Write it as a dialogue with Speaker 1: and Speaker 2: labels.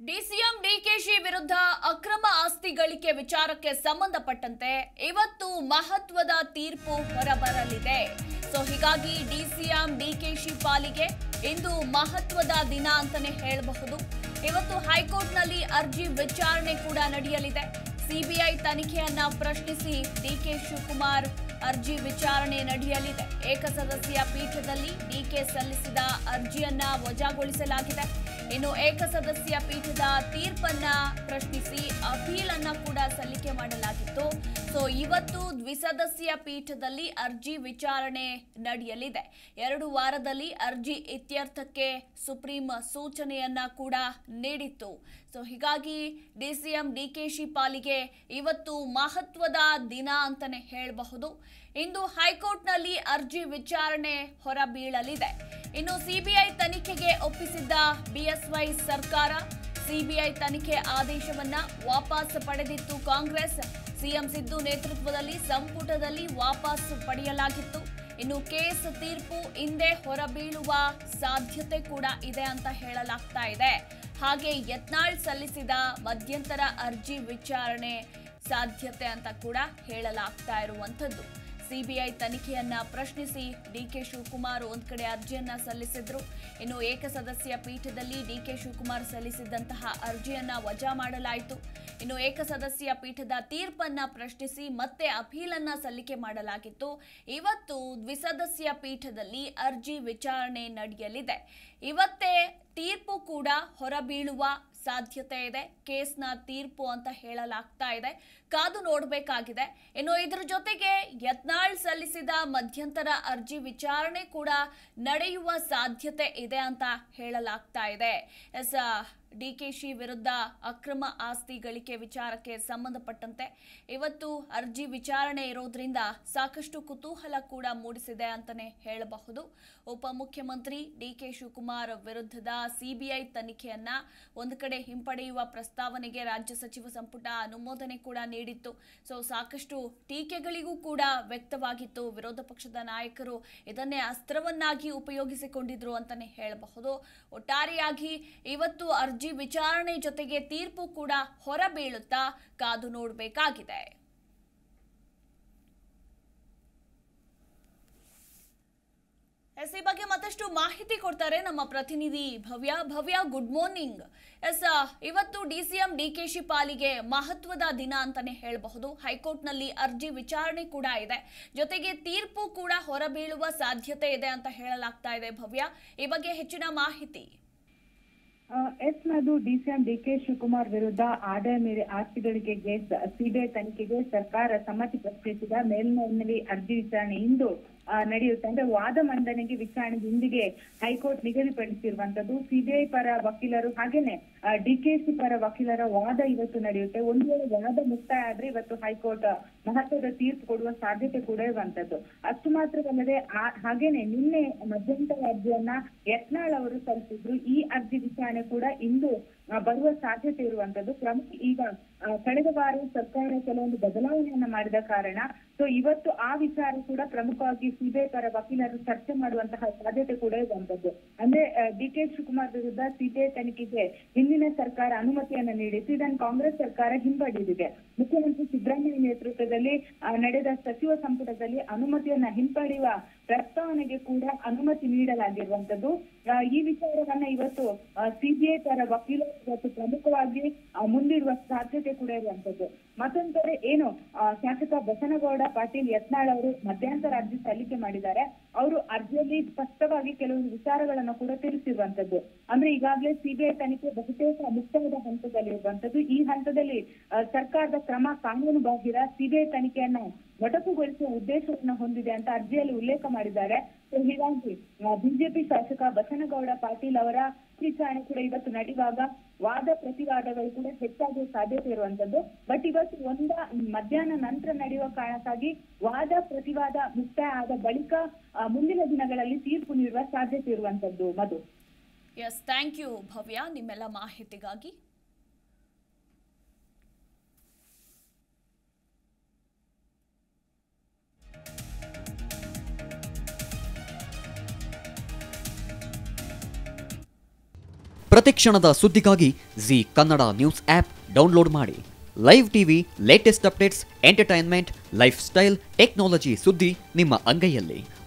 Speaker 1: DCM DKShi ವಿರುದ್ಧ ಅಕ್ರಮ ಆಸ್ತಿ ಗಳಿಕೆ ವಿಚಾರಕ್ಕೆ ಸಂಬಂಧಪಟ್ಟಂತೆ ಇವತ್ತು ಮಹತ್ವದ ತೀರ್ಪು ಹೊರಬರಲಿದೆ ಸೊ ಹೀಗಾಗಿ ಡಿಸಿಎಂ ಡಿಕೆಶಿ ಪಾಲಿಗೆ ಇಂದು ಮಹತ್ವದ ದಿನ ಅಂತಾನೆ ಹೇಳಬಹುದು ಇವತ್ತು ಹೈಕೋರ್ಟ್ನಲ್ಲಿ ಅರ್ಜಿ ವಿಚಾರಣೆ ಕೂಡ ನಡೆಯಲಿದೆ ಸಿಬಿಐ ತನಿಖೆಯನ್ನ ಪ್ರಶ್ನಿಸಿ ಡಿಕೆ ಶಿವಕುಮಾರ್ ಅರ್ಜಿ ವಿಚಾರಣೆ ನಡೆಯಲಿದೆ ಏಕಸದಸ್ಯ ಪೀಠದಲ್ಲಿ ಡಿಕೆ ಸಲ್ಲಿಸಿದ ಅರ್ಜಿಯನ್ನ ವಜಾಗೊಳಿಸಲಾಗಿದೆ ಇನ್ನು ಏಕಸದಸ್ಯ ಪೀಠದ ತೀರ್ಪನ್ನ ಪ್ರಶ್ನಿಸಿ ಅಪೀಲ್ ಅನ್ನ ಕೂಡ ಸಲ್ಲಿಕೆ ಮಾಡಲಾಗಿತ್ತು ಸೊ ಇವತ್ತು ದ್ವಿಸದಸ್ಯ ಪೀಠದಲ್ಲಿ ಅರ್ಜಿ ವಿಚಾರಣೆ ನಡೆಯಲಿದೆ ಎರಡು ವಾರದಲ್ಲಿ ಅರ್ಜಿ ಇತ್ಯರ್ಥಕ್ಕೆ ಸುಪ್ರೀಂ ಸೂಚನೆಯನ್ನ ಕೂಡ ನೀಡಿತ್ತು ಸೊ ಹೀಗಾಗಿ ಡಿಸಿಎಂ ಡಿಕೆಶಿ ಪಾಲಿಗೆ ಇವತ್ತು ಮಹತ್ವದ ದಿನ ಅಂತಾನೆ ಹೇಳಬಹುದು ಇಂದು ಹೈಕೋರ್ಟ್ನಲ್ಲಿ ಅರ್ಜಿ ವಿಚಾರಣೆ ಹೊರಬೀಳಲಿದೆ ಇನ್ನು ಸಿಬಿಐ ತನಿಖೆಗೆ ಒಪ್ಪಿಸಿದ್ದ ಬಿಎಸ್ವೈ ಸರ್ಕಾರ ಸಿಬಿಐ ತನಿಖೆ ಆದೇಶವನ್ನ ವಾಪಸ್ ಪಡೆದಿತ್ತು ಕಾಂಗ್ರೆಸ್ ಸಿಎಂ ಸಿದ್ದು ನೇತೃತ್ವದಲ್ಲಿ ಸಂಪುಟದಲ್ಲಿ ವಾಪಸ್ ಪಡೆಯಲಾಗಿತ್ತು ಇನ್ನು ಕೇಸ್ ತೀರ್ಪು ಹಿಂದೆ ಹೊರಬೀಳುವ ಸಾಧ್ಯತೆ ಕೂಡ ಇದೆ ಅಂತ ಹೇಳಲಾಗ್ತಾ ಇದೆ ಹಾಗೆ ಯತ್ನಾಳ್ ಸಲ್ಲಿಸಿದ ಮಧ್ಯಂತರ ಅರ್ಜಿ ವಿಚಾರಣೆ ಸಾಧ್ಯತೆ ಅಂತ ಕೂಡ ಹೇಳಲಾಗ್ತಾ ಇರುವಂಥದ್ದು ಸಿಬಿಐ ತನಿಖೆಯನ್ನ ಪ್ರಶ್ನಿಸಿ ಡಿಕೆ ಶಿವಕುಮಾರ್ ಒಂದ್ ಕಡೆ ಅರ್ಜಿಯನ್ನ ಸಲ್ಲಿಸಿದ್ರು ಇನ್ನು ಏಕಸದಸ್ಯ ಪೀಠದಲ್ಲಿ ಡಿಕೆ ಶಿವಕುಮಾರ್ ಸಲ್ಲಿಸಿದಂತಹ ಅರ್ಜಿಯನ್ನ ವಜಾ ಮಾಡಲಾಯಿತು ಇನ್ನು ಏಕಸದಸ್ಯ ಪೀಠದ ತೀರ್ಪನ್ನ ಪ್ರಶ್ನಿಸಿ ಮತ್ತೆ ಅಪೀಲನ್ನ ಸಲ್ಲಿಕೆ ಮಾಡಲಾಗಿತ್ತು ಇವತ್ತು ದ್ವಿಸದಸ್ಯ ಪೀಠದಲ್ಲಿ ಅರ್ಜಿ ವಿಚಾರಣೆ ನಡೆಯಲಿದೆ ಇವತ್ತೇ ತೀರ್ಪು ಕೂಡ ಹೊರಬೀಳುವ ಸಾಧ್ಯತೆ ಇದೆ ಕೇಸ್ನ ತೀರ್ಪು ಅಂತ ಹೇಳಲಾಗ್ತಾ ಇದೆ ಕಾದು ನೋಡಬೇಕಾಗಿದೆ ಇನ್ನು ಇದ್ರ ಜೊತೆಗೆ ಯತ್ನಾಳ್ ಸಲ್ಲಿಸಿದ ಮಧ್ಯಂತರ ಅರ್ಜಿ ವಿಚಾರಣೆ ಕೂಡ ನಡೆಯುವ ಸಾಧ್ಯತೆ ಇದೆ ಅಂತ ಹೇಳಲಾಗ್ತಾ ಇದೆ ಎಸ್ ಡಿಕೆಶಿ ವಿರುದ್ಧ ಅಕ್ರಮ ಆಸ್ತಿ ಗಳಿಕೆ ವಿಚಾರಕ್ಕೆ ಸಂಬಂಧಪಟ್ಟಂತೆ ಇವತ್ತು ಅರ್ಜಿ ವಿಚಾರಣೆ ಇರೋದ್ರಿಂದ ಸಾಕಷ್ಟು ಕುತೂಹಲ ಕೂಡ ಮೂಡಿಸಿದೆ ಅಂತಾನೆ ಹೇಳಬಹುದು ಉಪಮುಖ್ಯಮಂತ್ರಿ ಡಿಕೆ ಶಿವಕುಮಾರ್ ವಿರುದ್ಧದ ಸಿಬಿಐ ತನಿಖೆಯನ್ನ ಒಂದು ಕಡೆ ಹಿಂಪಡೆಯುವ ಪ್ರಸ್ತಾವನೆಗೆ ರಾಜ್ಯ ಸಚಿವ ಸಂಪುಟ ಅನುಮೋದನೆ ಕೂಡ ನೀಡಿತ್ತು ಸೊ ಸಾಕಷ್ಟು ಟೀಕೆಗಳಿಗೂ ಕೂಡ ವ್ಯಕ್ತವಾಗಿತ್ತು ವಿರೋಧ ಪಕ್ಷದ ನಾಯಕರು ಇದನ್ನೇ ಅಸ್ತ್ರವನ್ನಾಗಿ ಉಪಯೋಗಿಸಿಕೊಂಡಿದ್ರು ಅಂತಾನೆ ಹೇಳಬಹುದು ಒಟ್ಟಾರೆಯಾಗಿ ಇವತ್ತು ಅರ್ಜಿ ವಿಚಾರಣೆ ಜೊತೆಗೆ ತೀರ್ಪು ಕೂಡ ಹೊರಬೀಳುತ್ತಾ ಕಾದು ನೋಡಬೇಕಾಗಿದೆ ಎಸ್ ಈ ಬಗ್ಗೆ ಮತ್ತಷ್ಟು ಮಾಹಿತಿ ಕೊಡ್ತಾರೆ ನಮ್ಮ ಪ್ರತಿನಿಧಿ Bhavya Bhavya good morning yes ಇವತ್ತು ಡಿಸಿಎಂ ಡಿಕೆಶಿ ಪಾಲಿಗೆ ಮಹತ್ವದ ದಿನ ಅಂತಾನೆ ಹೇಳಬಹುದು ಹೈಕೋರ್ಟ್ನಲ್ಲಿ ಅರ್ಜಿ ವಿಚಾರಣೆ ಕೂಡ ಇದೆ ಜೊತೆಗೆ ತೀರ್ಪು ಕೂಡ ಹೊರಬೀಳುವ ಸಾಧ್ಯತೆ ಇದೆ ಅಂತ ಹೇಳಲಾಗ್ತಾ ಇದೆ ಭವ್ಯ ಈ ಬಗ್ಗೆ ಹೆಚ್ಚಿನ ಮಾಹಿತಿ
Speaker 2: S Madhu DCM DK Shivakumar ವಿರುದ್ಧ ಆದಾಯ ಮೇಲೆ ಆಸ್ತಿಗಳಿಗೆ ಸಿಬಿಐ ತನಿಖೆಗೆ ಸರ್ಕಾರ ಸಮ್ಮತಿ ಪ್ರಕಟಿಸಿದ ಮೇಲ್ಮನೆಯಲ್ಲಿ ಅರ್ಜಿ ವಿಚಾರಣೆ ಇಂದು ಆ, ನಡೆಯುತ್ತೆ ಅಂದ್ರೆ ವಾದ ಮಂಡನೆಗೆ ವಿಚಾರಣೆಗೆ ಇಂದಿಗೆ ಹೈಕೋರ್ಟ್ ನಿಗದಿಪಡಿಸಿರುವಂತದ್ದು ಸಿಬಿಐ ಪರ ವಕೀಲರು ಹಾಗೇನೆ ಡಿಕೆಸಿ ಪರ ವಕೀಲರ ವಾದ ಇವತ್ತು ನಡೆಯುತ್ತೆ ಒಂದು ವೇಳೆ ವಾದ ಮುಕ್ತಾಯ ಆದ್ರೆ ಇವತ್ತು ಹೈಕೋರ್ಟ್ ಮಹತ್ವದ ತೀರ್ಪು ಕೊಡುವ ಸಾಧ್ಯತೆ ಕೂಡ ಇರುವಂತದ್ದು ಅಷ್ಟು ಮಾತ್ರವಲ್ಲದೆ ಆ- ಹಾಗೇನೆ ನಿನ್ನೆ ಮಧ್ಯಂತರ ಅರ್ಜಿಯನ್ನ ಯತ್ನಾಳ್ ಅವರು ಸಲ್ಲಿಸಿದ್ರು ಈ ಅರ್ಜಿ ವಿಚಾರಣೆ ಕೂಡ ಇಂದು ಆ, ಬರುವ ಸಾಧ್ಯತೆ ಇರುವಂತದ್ದು ಪ್ರಮುಖ ಈಗ ಆ, ಕಳೆದ ವಾರ ಸರ್ಕಾರ ಕೆಲವೊಂದು ಬದಲಾವಣೆಯನ್ನ ಮಾಡಿದ ಕಾರಣ ಸೊ ಇವತ್ತು ಆ ವಿಚಾರ ಕೂಡ ಪ್ರಮುಖವಾಗಿ ಸಿಬಿಐ ಪರ ವಕೀಲರು ಚರ್ಚೆ ಮಾಡುವಂತಹ ಸಾಧ್ಯತೆ ಕೂಡ ಇರುವಂತದ್ದು ಅಂದ್ರೆ ಡಿ ಕೆ ಶಿವಕುಮಾರ್ ವಿರುದ್ಧ ಸಿಬಿಐ ತನಿಖೆಗೆ ಹಿಂದಿನ ಸರ್ಕಾರ ಅನುಮತಿಯನ್ನ ನೀಡಿತ್ತು ಇದನ್ನು ಕಾಂಗ್ರೆಸ್ ಸರ್ಕಾರ ಹಿಂಪಡೆದಿದೆ ಮುಖ್ಯಮಂತ್ರಿ ಸಿದ್ದರಾಮಯ್ಯ ನೇತೃತ್ವದಲ್ಲಿ ಆ, ನಡೆದ ಸಚಿವ ಸಂಪುಟದಲ್ಲಿ ಅನುಮತಿಯನ್ನ ಹಿಂಪಡೆಯುವ ಪ್ರಸ್ತಾವನೆಗೆ ಕೂಡ ಅನುಮತಿ ನೀಡಲಾಗಿರುವಂತದ್ದು ಆ, ಈ ವಿಚಾರವನ್ನ ಇವತ್ತು ಸಿಬಿಐ ಪರ ವಕೀಲರು ಇವತ್ತು ಪ್ರಮುಖವಾಗಿ ಆ, ಮುಂದಿರುವ ಸಾಧ್ಯತೆ ಕೂಡ ಇರುವಂತದ್ದು ಮತ್ತೊಂದು ಕಡೆ ಏನು ಆ, ಶಾಸಕ ಬಸನಗೌಡ ಪಾಟೀಲ್ ಯತ್ನಾಳ್ ಅವರು ಮಧ್ಯಂತರ ಅರ್ಜಿ ಸಲ್ಲಿಕೆ ಮಾಡಿದ್ದಾರೆ ಅವರು ಅರ್ಜಿಯಲ್ಲಿ ಸ್ಪಷ್ಟವಾಗಿ ಕೆಲವು ವಿಚಾರಗಳನ್ನು ಕೂಡ ತಿಳಿಸಿರುವಂತದ್ದು ಅಂದ್ರೆ ಈಗಾಗಲೇ ಸಿಬಿಐ ತನಿಖೆ ಬಹುತೇಕ ಮುಕ್ತಾಯದ ಹಂತದಲ್ಲಿ ಇರುವಂತದ್ದು ಈ ಹಂತದಲ್ಲಿ ಆ, ಸರ್ಕಾರದ ಕ್ರಮ ಕಾನೂನು ಬಾಹಿರ ಸಿಬಿಐ ತನಿಖೆಯನ್ನ ಮೊಟಕುಗೊಳಿಸುವ ಉದ್ದೇಶವನ್ನ ಹೊಂದಿದೆ ಅಂತ ಅರ್ಜಿಯಲ್ಲಿ ಉಲ್ಲೇಖ ಮಾಡಿದ್ದಾರೆ ಸೊ ಹೀಗಾಗಿ ಬಿಜೆಪಿ ಶಾಸಕ ಬಸನಗೌಡ ಪಾಟೀಲ್ ಅವರ ವಿಚಾರಣೆ ಕೂಡ ಇವತ್ತು ನಡೆಯುವಾಗ ವಾದ ಪ್ರತಿವಾದಗಳು ಕೂಡ ಹೆಚ್ಚಾಗುವ ಸಾಧ್ಯತೆ ಇರುವಂತದ್ದು ಬಟ್ ಇವತ್ತು ಒಂದ ಮಧ್ಯಾಹ್ನ ನಂತರ ನಡೆಯುವ ಕಾರಣಕ್ಕಾಗಿ ವಾದ ಪ್ರತಿವಾದ ಮುಕ್ತಾಯ ಆದ ಬಳಿಕ ಆ, ಮುಂದಿನ ದಿನಗಳಲ್ಲಿ ತೀರ್ಪು ನೀಡುವ ಸಾಧ್ಯತೆ ಇರುವಂತದ್ದು Madhu
Speaker 1: S thank you Bhavya ನಿಮ್ಮೆಲ್ಲ ಮಾಹಿತಿಗಾಗಿ
Speaker 3: ಪ್ರತಿಕ್ಷಣದ ಸುದ್ದಿಗಾಗಿ Zee Kannada news app download ಮಾಡಿ live TV latest updates entertainment lifestyle technology ಸುದ್ದಿ ನಿಮ್ಮ ಅಂಗೈಯಲ್ಲಿ